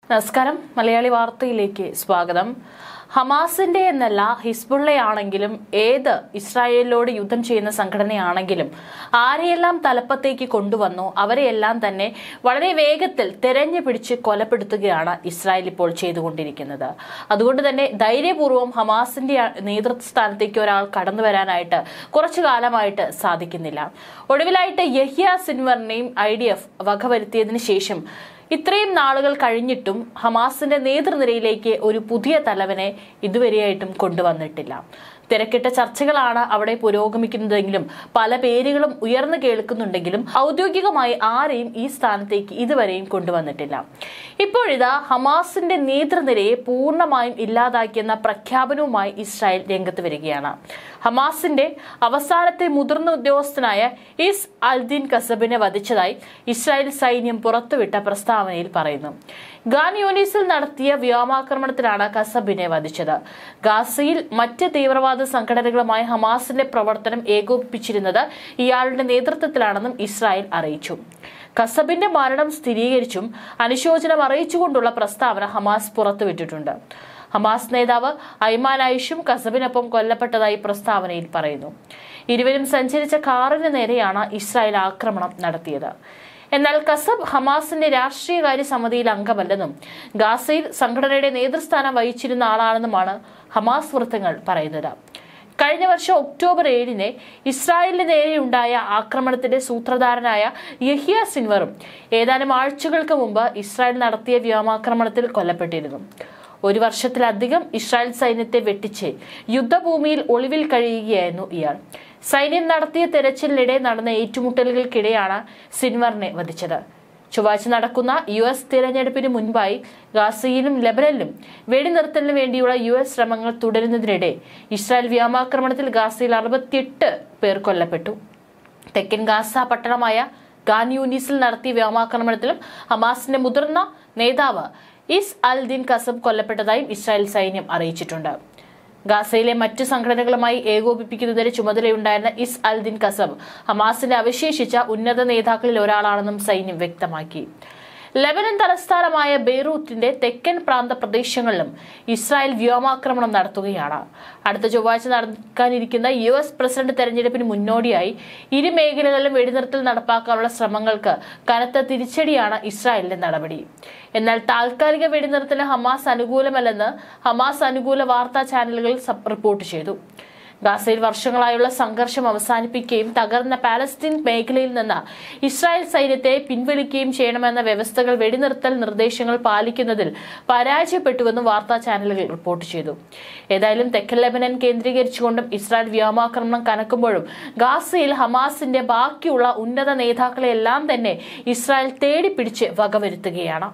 നമസ്കാരം മലയാളി വാർത്തയിലേക്ക് സ്വാഗതം ഹമാസിന്റെ എന്നല്ല ഹിസ്ബുള്ളയാണെങ്കിലും ഏത് ഇസ്രായേലിനോട് യുദ്ധം ചെയ്യുന്ന സംഘടനയാണെങ്കിലും ആരെയെല്ലാം തലപ്പത്തേക്ക് കൊണ്ടുവന്നോ അവരെയെല്ലാം തന്നെ വളരെ വേഗത്തിൽ തെരഞ്ഞു പിടിച്ച് കൊലപ്പെടുത്തുകയാണ് ഇസ്രായേൽ ഇപ്പോൾ ചെയ്തുകൊണ്ടിരിക്കുന്നത് അതുകൊണ്ട് തന്നെ ധൈര്യപൂർവ്വം ഹമാസിന്റെ നേതൃസ്ഥാനത്തേക്ക് ഒരാൾ കടന്നു വരാനായിട്ട് കുറച്ചു കാലമായിട്ട് സാധിക്കുന്നില്ല ഒടുവിലായിട്ട് യഹ്യ സിൻവറിനെയും ഐ ഡി എഫ് വകവരുത്തിയതിനു ശേഷം ഇത്രയും നാളുകൾ കഴിഞ്ഞിട്ടും ഹമാസിന്റെ നേതൃനിരയിലേക്ക് ഒരു പുതിയ തലവനെ ഇതുവരെയായിട്ടും കൊണ്ടുവന്നിട്ടില്ല തിരക്കിട്ട ചർച്ചകളാണ് അവിടെ പുരോഗമിക്കുന്നതെങ്കിലും പല പേരുകളും ഉയർന്നു കേൾക്കുന്നുണ്ടെങ്കിലും ഔദ്യോഗികമായി ആരെയും ഈ സ്ഥാനത്തേക്ക് ഇതുവരെയും കൊണ്ടുവന്നിട്ടില്ല ഇപ്പോഴിതാ ഹമാസിന്റെ നേതൃനിരയെ പൂർണ്ണമായും ഇല്ലാതാക്കിയെന്ന പ്രഖ്യാപനവുമായി ഇസ്രായേൽ രംഗത്ത് വരികയാണ് ഹമാസിന്റെ അവസാനത്തെ മുതിർന്ന ഉദ്യോഗസ്ഥനായ ഇസ് അൽദീൻ കസബിനെ വധിച്ചതായി ഇസ്രായേൽ സൈന്യം പുറത്തുവിട്ട പ്രസ്താവനയിൽ പറയുന്നു ഗാൻ യൂനിസിൽ നടത്തിയ വ്യോമാക്രമണത്തിലാണ് കസബിനെ വധിച്ചത് ഗാസയിൽ മറ്റ് തീവ്രവാദ സംഘടനകളുമായി ഹമാസിന്റെ പ്രവർത്തനം ഏകോപിപ്പിച്ചിരുന്നത് ഇയാളുടെ നേതൃത്വത്തിലാണെന്നും ഇസ്രായേൽ അറിയിച്ചു കസബിന്റെ മരണം സ്ഥിരീകരിച്ചും അനുശോചനം അറിയിച്ചുകൊണ്ടുള്ള പ്രസ്താവന ഹമാസ് പുറത്തുവിട്ടിട്ടുണ്ട് ഹമാസ് നേതാവ് ഐമാൻ ഐഷും കസബിനൊപ്പം കൊല്ലപ്പെട്ടതായി പ്രസ്താവനയിൽ പറയുന്നു ഇരുവരും സഞ്ചരിച്ച കാറിന് നേരെയാണ് ഇസ്രായേൽ ആക്രമണം നടത്തിയത് എന്നാൽ കസബ് ഹമാസിന്റെ രാഷ്ട്രീയകാര്യ സമിതിയിൽ അംഗമല്ലെന്നും ഗാസയിൽ സംഘടനയുടെ നേതൃസ്ഥാനം വഹിച്ചിരുന്ന ആളാണെന്നുമാണ് ഹമാസ് വൃത്തങ്ങൾ പറയുന്നത് കഴിഞ്ഞ വർഷം ഒക്ടോബർ ഏഴിന് ഇസ്രായേലിന് നേരെയുണ്ടായ ആക്രമണത്തിന്റെ സൂത്രധാരനായ യഹിയ സിൻവറും ഏതാനും ആഴ്ചകൾക്ക് മുമ്പ് ഇസ്രായേൽ നടത്തിയ വ്യോമാക്രമണത്തിൽ കൊല്ലപ്പെട്ടിരുന്നു ഒരു വർഷത്തിലധികം ഇസ്രായേൽ സൈന്യത്തെ വെട്ടിച്ച് യുദ്ധഭൂമിയിൽ ഒളിവിൽ കഴിയുകയായിരുന്നു ഇയാൾ സൈന്യം നടത്തിയ തെരച്ചിലിനിടെ നടന്ന ഏറ്റുമുട്ടലുകൾക്കിടെയാണ് സിൻവറിനെ വധിച്ചത് ചൊവ്വാഴ്ച നടക്കുന്ന യു എസ് തിരഞ്ഞെടുപ്പിന് മുൻപായി ഗാസയിലും ലെബനനിലും വെടിനിർത്തലിന് വേണ്ടിയുള്ള യു എസ് ശ്രമങ്ങൾ തുടരുന്നതിനിടെ ഇസ്രായേൽ വ്യോമാക്രമണത്തിൽ ഗാസയിൽ അറുപത്തിയെട്ട് പേർ കൊല്ലപ്പെട്ടു തെക്കൻ ഗാസ പട്ടണമായ ഗാൻ യൂനിസിൽ നടത്തിയ വ്യോമാക്രമണത്തിലും ഹമാസിന്റെ മുതിർന്ന നേതാവ് ഇസ് അൽ ദിൻ കസബ് കൊല്ലപ്പെട്ടതായും ഇസ്രായേൽ സൈന്യം അറിയിച്ചിട്ടുണ്ട് ഗാസയിലെ മറ്റു സംഘടനകളുമായി ഏകോപിപ്പിക്കുന്നതിന് ചുമതലയുണ്ടായിരുന്ന ഇസ് അൽ ദിൻ കസബ് ഹമാസിന്റെ അവശേഷിച്ച ഉന്നത നേതാക്കളിൽ ഒരാളാണെന്നും സൈന്യം വ്യക്തമാക്കി ലെബനൻ തലസ്ഥാനമായ ബെയ്റൂത്തിന്റെ തെക്കൻ പ്രാന്ത പ്രദേശങ്ങളിലും ഇസ്രായേൽ വ്യോമാക്രമണം നടത്തുകയാണ് അടുത്ത ചൊവ്വാഴ്ച നടക്കാനിരിക്കുന്ന യു എസ് പ്രസിഡന്റ് തെരഞ്ഞെടുപ്പിന് മുന്നോടിയായി ഇരു മേഖലകളിലും വെടിനിർത്തൽ നടപ്പാക്കാനുള്ള ശ്രമങ്ങൾക്ക് കനത്ത തിരിച്ചടിയാണ് ഇസ്രായേലിന്റെ നടപടി എന്നാൽ താൽക്കാലിക വെടിനിർത്തലിന് ഹമാസ് അനുകൂലമല്ലെന്ന് ഹമാസ് അനുകൂല വാർത്താ ചാനലുകൾ റിപ്പോർട്ട് ചെയ്തു ഗാസയിൽ വർഷങ്ങളായുള്ള സംഘർഷം അവസാനിപ്പിക്കുകയും തകർന്ന പാലസ്തീൻ മേഖലയിൽ നിന്ന് ഇസ്രായേൽ സൈന്യത്തെ പിൻവലിക്കുകയും ചെയ്യണമെന്ന വ്യവസ്ഥകൾ വെടിനിർത്തൽ നിർദ്ദേശങ്ങൾ പാലിക്കുന്നതിൽ പരാജയപ്പെട്ടുവെന്നും വാർത്താ ചാനലുകൾ റിപ്പോർട്ട് ചെയ്തു ഏതായാലും തെക്കൻ ലെബനൻ കേന്ദ്രീകരിച്ചുകൊണ്ടും ഇസ്രായേൽ വ്യോമാക്രമണം കനക്കുമ്പോഴും ഗാസയിൽ ഹമാസിന്റെ ബാക്കിയുള്ള ഉന്നത നേതാക്കളെല്ലാം തന്നെ ഇസ്രായേൽ തേടിപ്പിടിച്ച് വകവരുത്തുകയാണ്